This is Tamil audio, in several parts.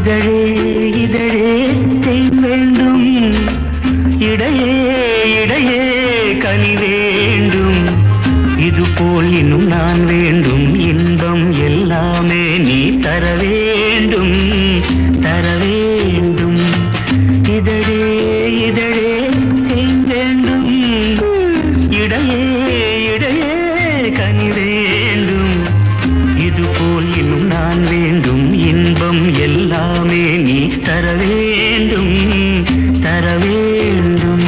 இதழே இதழே தேன் வேண்டும் இடையே இடையே கனி வேண்டும் இது போல் இன்னும் நான் வேண்டும் இன்பம் எல்லாமே நீ தர வேண்டும் தர வேண்டும் இதழே இதழே தேன் வேண்டும் இடையே இடையே கனி வேண்டும் இது போல் இன்னும் நான் வேண்டும் இன்பம் எல்லாமே நீ தர வேண்டும் தர வேண்டும்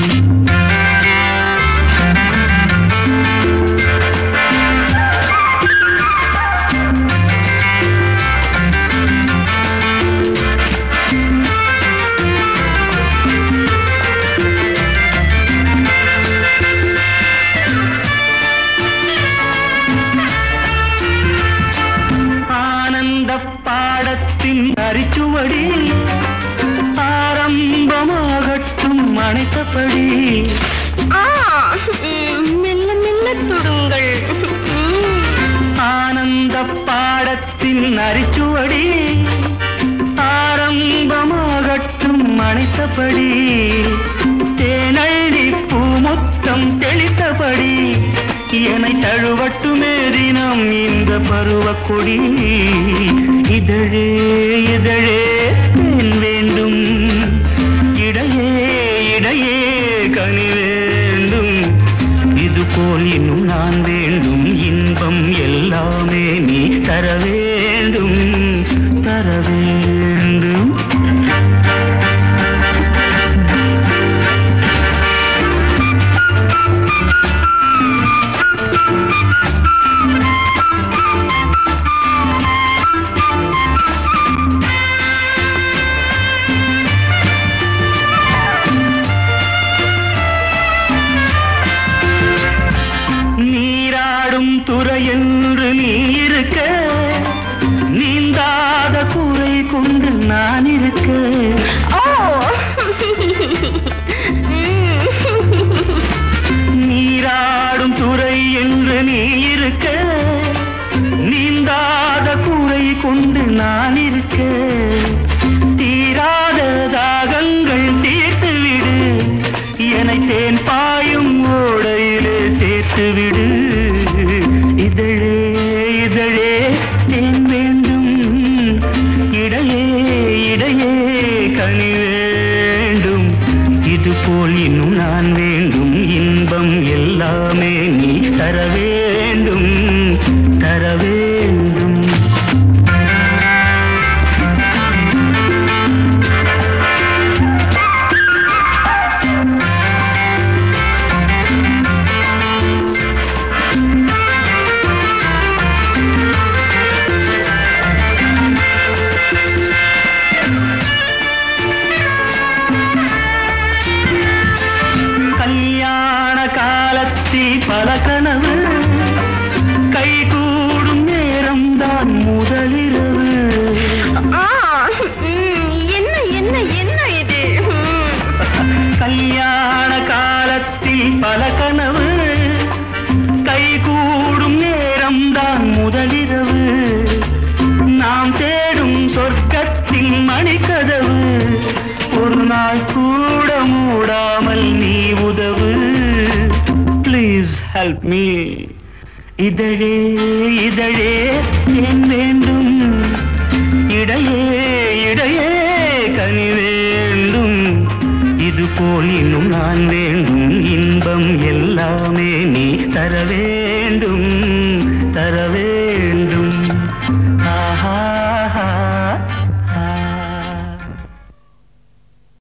ஆனந்த பாடத்தின் அரிச்சுவடி ஆரம்பமாகட்டும் அணைத்தபடி ஆ, ம், மெல்ல மெல்ல தொடுங்கள் ம். ஆனந்த பாடத்தின் அரிச்சுவடி ஆரம்பமாகட்டும் அணைத்தபடி தேனழி பூமுத்தம் தெளித்தபடி என்னை தழுவட்டுமே தினம் இந்த பருவக் கொடி இதழே இதழே தேன் வேண்டும் இடையே இடையே கனி வேண்டும் இது போல் இன்னும் நான் வேண்டும் இன்பம் எல்லாமே நீ தர வேண்டும் தர வேண்டும் நீராடும் துறை என்று நீ இருக்க நீந்தாத குறை கொண்டு நான் இருக்க ஓ ம். நீராடும் துறை என்று நீ இருக்க நீந்தாத குறை கொண்டு நான் இருக்க தீராத தாகங்கள் தீர்த்து விடு என்னை தேன் பாயும் ஓடையிலே சேர்த்து விடு இதழே இதழே தேன் வேண்டும் இடையே இடையே கனி வேண்டும் இது போல் இன்னும் நான் வேண்டும் இன்பம் எல்லாமே நீ தர வேண்டும் தர வேண்டும் கல்யாண காலத்தில் பல கனவு கைகூடும் நேரம்தான் முதலிரவு ஆ, ம், என்ன என்ன என்ன இது ம். கல்யாண காலத்தில் பல கனவு கைகூடும் நேரம்தான் முதலிரவு நாம் தேடும் சொர்க்கத்தின் மணிக்கதவு ஒரு நாள் கூட மூடாமல் நீ உதவு ப்ளீஸ் ஹெல்ப் மீ இதழே இதழே ஏன் வேண்டும் இடையே இடையே கனி வேண்டும் இது போல் இன்னும் நான் வேண்டும் இன்பம் எல்லாமே நீ தர வேண்டும் தர வேண்டும்